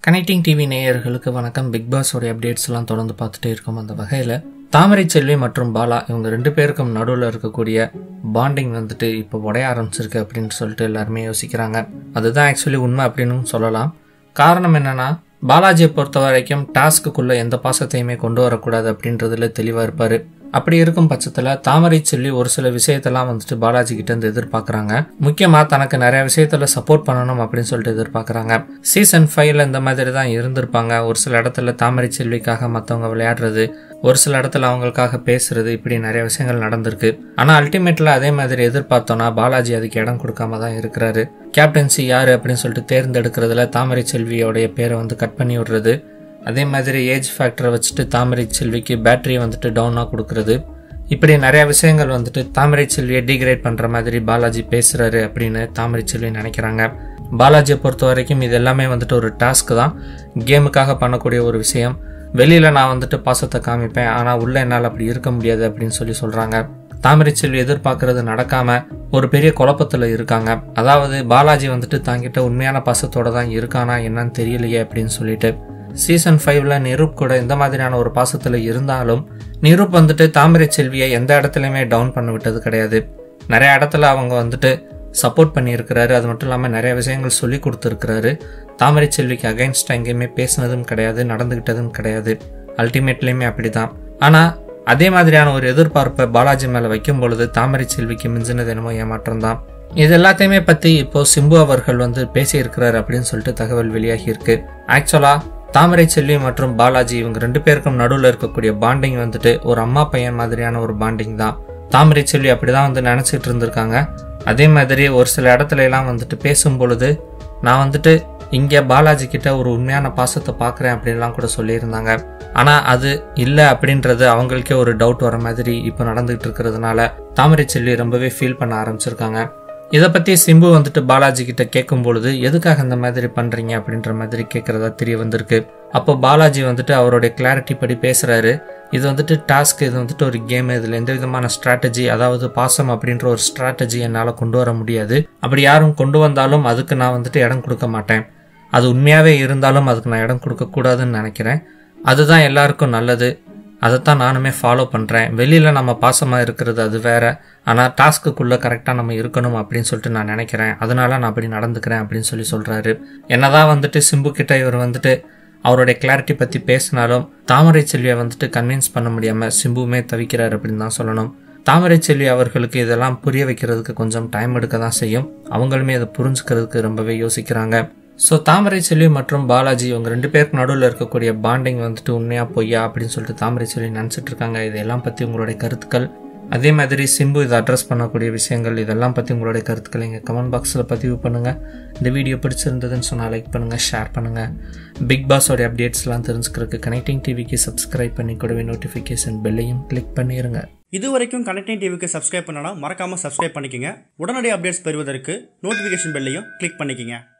connecting TV நேயர்களுக்கு வணக்கம் big பாஸோடைய updates எல்லாம் தொடர்ந்து பார்த்துட்டே இருக்கோம் அந்த வகையில் தாமரை செல்வி மற்றும் பாலா இவங்க ரெண்டு பேருக்கும் நடுவில் இருக்கக்கூடிய பாண்டிங் வந்துட்டு இப்போ உடைய ஆரம்பிச்சிருக்கு அப்படின்னு சொல்லிட்டு எல்லாருமே யோசிக்கிறாங்க அதுதான் ஆக்சுவலி உண்மை அப்படின்னு சொல்லலாம் காரணம் என்னன்னா பாலாஜியை பொறுத்த வரைக்கும் டாஸ்க்குள்ளே எந்த பாசத்தையுமே கொண்டு வரக்கூடாது அப்படின்றதுல தெளிவாக இருப்பார் அப்படி இருக்கும் பட்சத்தில் தாமரை செல்வி ஒரு சில விஷயத்தெல்லாம் வந்துட்டு பாலாஜி கிட்ட இருந்து எதிர்பார்க்குறாங்க முக்கியமாக தனக்கு நிறைய விஷயத்துல சப்போர்ட் பண்ணணும் அப்படின்னு சொல்லிட்டு எதிர்பார்க்குறாங்க சீசன் ஃபைவ்ல இந்த மாதிரி தான் இருந்திருப்பாங்க ஒரு சில இடத்துல தாமரை செல்விக்காக மற்றவங்க விளையாடுறது ஒரு சில இடத்துல அவங்களுக்காக பேசுறது இப்படி நிறைய விஷயங்கள் நடந்திருக்கு ஆனால் அல்டிமேட்டில் அதே மாதிரி எதிர்பார்த்தோன்னா பாலாஜி அதுக்கு இடம் கொடுக்காம தான் இருக்கிறாரு கேப்டன்சி யார் அப்படின்னு சொல்லிட்டு தேர்ந்தெடுக்கிறதுல தாமரை செல்வியோடைய பேரை வந்து கட் பண்ணி விடுறது அதே மாதிரி ஏஜ் ஃபேக்டரை வச்சுட்டு தாமரை செல்விக்கு பேட்டரியை வந்துட்டு டவுனாக கொடுக்கறது இப்படி நிறைய விஷயங்கள் வந்துட்டு தாமரை செல்வியை டிகிரேட் பண்ணுற மாதிரி பாலாஜி பேசுகிறாரு அப்படின்னு தாமரை செல்வி நினைக்கிறாங்க பாலாஜியை பொறுத்த வரைக்கும் இது எல்லாமே வந்துட்டு ஒரு டாஸ்க் தான் கேமுக்காக பண்ணக்கூடிய ஒரு விஷயம் வெளியில் நான் வந்துட்டு பாசத்தை காமிப்பேன் ஆனால் உள்ளே என்னால் அப்படி இருக்க முடியாது அப்படின்னு சொல்லி சொல்கிறாங்க தாமரை செல்வி எதிர்பார்க்கறது நடக்காம ஒரு பெரிய குழப்பத்தில் இருக்காங்க அதாவது பாலாஜி வந்துட்டு தாங்கிட்ட உண்மையான பாசத்தோட தான் இருக்கானா என்னன்னு தெரியலையே அப்படின்னு சொல்லிட்டு சீசன் ஃபைவ்ல நிரூப் கூட இந்த மாதிரியான ஒரு பாசத்தில் இருந்தாலும் நிரூப் வந்துட்டு தாமரை செல்வியை எந்த இடத்துலையுமே டவுன் பண்ண விட்டது கிடையாது நிறைய இடத்துல அவங்க வந்துட்டு சப்போர்ட் பண்ணியிருக்கிறாரு அது மட்டும் இல்லாமல் நிறைய விஷயங்கள் சொல்லி கொடுத்துருக்கிறாரு தாமரை செல்விக்கு அகைன்ஸ்ட் எங்கேயுமே பேசினதும் கிடையாது நடந்துக்கிட்டதும் கிடையாது அல்டிமேட்லேயுமே அப்படி தான் ஆனால் அதே மாதிரியான ஒரு எதிர்பார்ப்பை பாலாஜி மேலே வைக்கும் பொழுது தாமரை செல்விக்கு மிஞ்சினது என்னமோ ஏமாற்றம் தான் இது எல்லாத்தையுமே பற்றி இப்போ சிம்பு அவர்கள் வந்து பேசியிருக்கிறார் அப்படின்னு சொல்லிட்டு தகவல் வெளியாகி இருக்கு ஆக்சுவலா தாமரை செல்வி மற்றும் பாலாஜி இவங்க ரெண்டு பேருக்கும் நடுவில் இருக்கக்கூடிய பாண்டிங் வந்துட்டு ஒரு அம்மா பையன் மாதிரியான ஒரு பாண்டிங் தான் தாமரை செல்வி அப்படிதான் வந்து நினச்சிட்டு இருந்திருக்காங்க அதே மாதிரி ஒரு சில இடத்துல எல்லாம் வந்துட்டு பேசும் பொழுது நான் வந்துட்டு இங்கே பாலாஜி கிட்ட ஒரு உண்மையான பாசத்தை பார்க்குறேன் அப்படின்லாம் கூட சொல்லியிருந்தாங்க ஆனால் அது இல்லை அப்படின்றது அவங்களுக்கே ஒரு டவுட் வர மாதிரி இப்போ நடந்துகிட்டு இருக்கிறதுனால தாமரை செல்வி ரொம்பவே ஃபீல் பண்ண ஆரம்பிச்சிருக்காங்க இதை பற்றி சிம்பு வந்துட்டு பாலாஜி கிட்ட கேட்கும் பொழுது எதுக்காக இந்த மாதிரி பண்ணுறீங்க அப்படின்ற மாதிரி கேட்குறதா தெரிய வந்திருக்கு அப்போ பாலாஜி வந்துட்டு அவருடைய கிளாரிட்டி படி பேசுகிறாரு இது வந்துட்டு டாஸ்க் இது வந்துட்டு ஒரு கேம் இதில் எந்த விதமான ஸ்ட்ராட்டஜி அதாவது பாசம் அப்படின்ற ஒரு ஸ்ட்ராட்டஜி என்னால் கொண்டு வர முடியாது அப்படி யாரும் கொண்டு வந்தாலும் அதுக்கு நான் வந்துட்டு இடம் கொடுக்க மாட்டேன் அது உண்மையாகவே இருந்தாலும் அதுக்கு நான் இடம் கொடுக்கக்கூடாதுன்னு நினைக்கிறேன் அதுதான் எல்லாருக்கும் நல்லது அதைத்தான் நானுமே ஃபாலோ பண்ணுறேன் வெளியில் நம்ம பாசமாக இருக்கிறது அது வேற ஆனால் டாஸ்க்குள்ளே கரெக்டாக நம்ம இருக்கணும் அப்படின்னு சொல்லிட்டு நான் நினைக்கிறேன் அதனால நான் அப்படி நடந்துக்கிறேன் அப்படின்னு சொல்லி சொல்கிறாரு என்னதான் வந்துட்டு சிம்பு கிட்ட இவர் வந்துட்டு அவருடைய கிளாரிட்டி பற்றி பேசினாலும் தாமரை செல்வியை வந்துட்டு கன்வின்ஸ் பண்ண முடியாமல் சிம்புவுமே தவிக்கிறார் அப்படின்னு தான் சொல்லணும் தாமரை செல்வி அவர்களுக்கு இதெல்லாம் புரிய வைக்கிறதுக்கு கொஞ்சம் டைம் எடுக்க தான் செய்யும் அவங்களுமே அதை புரிஞ்சுக்கிறதுக்கு ரொம்பவே யோசிக்கிறாங்க ஸோ தாமரை செல்வி மற்றும் பாலாஜி இவங்க ரெண்டு பேருக்கு நடுவில் இருக்கக்கூடிய பாண்டிங் வந்துட்டு உண்மையா பொய்யா அப்படின்னு சொல்லிட்டு தாமரை செல்வி நினச்சிட்டு இருக்காங்க இதெல்லாம் பற்றி உங்களுடைய கருத்துக்கள் அதே மாதிரி சிம்பு இதை அட்ரஸ் பண்ணக்கூடிய விஷயங்கள் இதெல்லாம் பற்றி உங்களுடைய கருத்துக்களை எங்கள் கமெண்ட் பாக்ஸில் பதிவு பண்ணுங்கள் இந்த வீடியோ பிடிச்சிருந்ததுன்னு சொன்னால் லைக் பண்ணுங்கள் ஷேர் பண்ணுங்கள் பிக் பாஸோடைய அப்டேட்ஸ்லாம் தெரிஞ்சுக்கிறதுக்கு கனெக்டிங் டிவிக்கு சப்ஸ்கிரைப் பண்ணி கூடவே நோட்டிஃபிகேஷன் பெல்லையும் கிளிக் பண்ணிடுங்க இது வரைக்கும் கனெக்டிங் டிவிக்கு சப்ஸ்கிரைப் பண்ணனா மறக்காமல் சப்ஸ்கிரைப் பண்ணிக்கங்க உடனடி அப்டேட்ஸ் பெறுவதற்கு நோட்டிஃபிகேஷன் பெல்லையும் கிளிக் பண்ணிக்கங்க